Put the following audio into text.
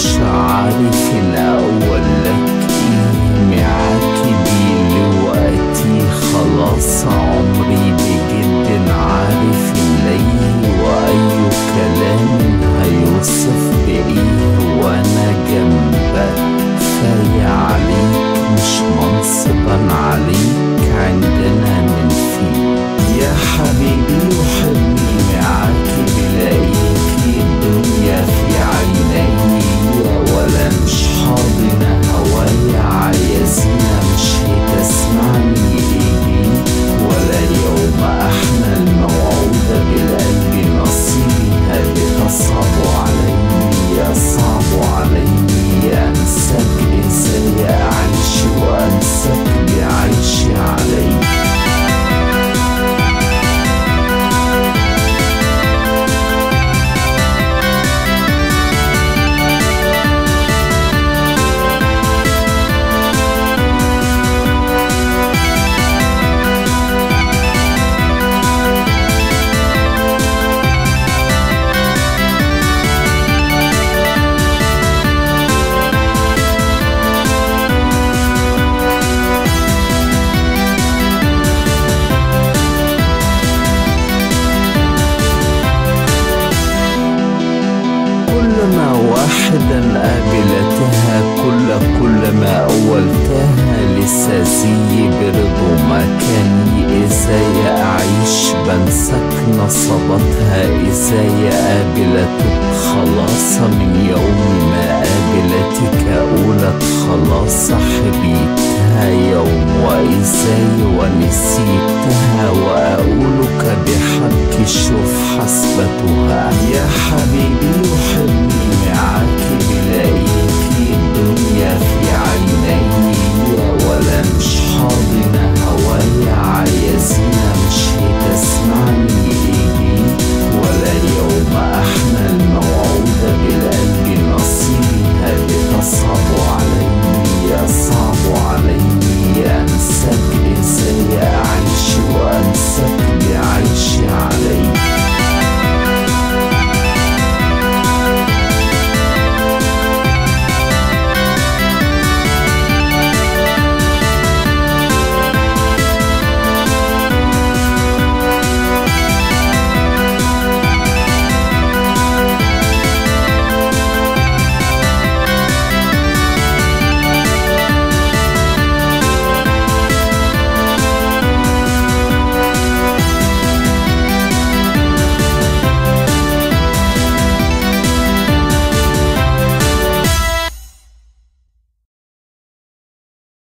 مش عارف الأول لك إيه معاكي بيه وقتي خلاص عمري بجد عارف اللي وأي كلام هيوصف بإيه وأنا جنبك كفاية عليك مش منصبا عليك عندنا من فيه يا حبيبي وحلمي معاكي بلاقيكي الدنيا في عيني ولا مش حاضنة هوايا عايزنا مش هتسمعني ايدي ولا يوم احنا الموعودة بالقلب نصيبي هدي تصعب علي صعب علي انساك ازاي اعيش وانساك بعيشي علي كلما واحدا قابلتها كل كلما أولتها لسازي برضو مكاني إزاي أعيش بنسك نصبتها إزاي قابلتك خلاص من يوم ما قابلتك أقولت خلاص حبيتها يوم وإزاي ونسيتها وأقولك بحق شوف حسبتها يا حبيبي وحلمي معاكي بلاقيكي الدنيا في عيني ولا مش حاضنة هوايا عايزنا مش هتسمعني ايدي ولا يوم احنا الموعودة بالقلب نصيبي هدي تصعب علي صعب علي انساك ازاي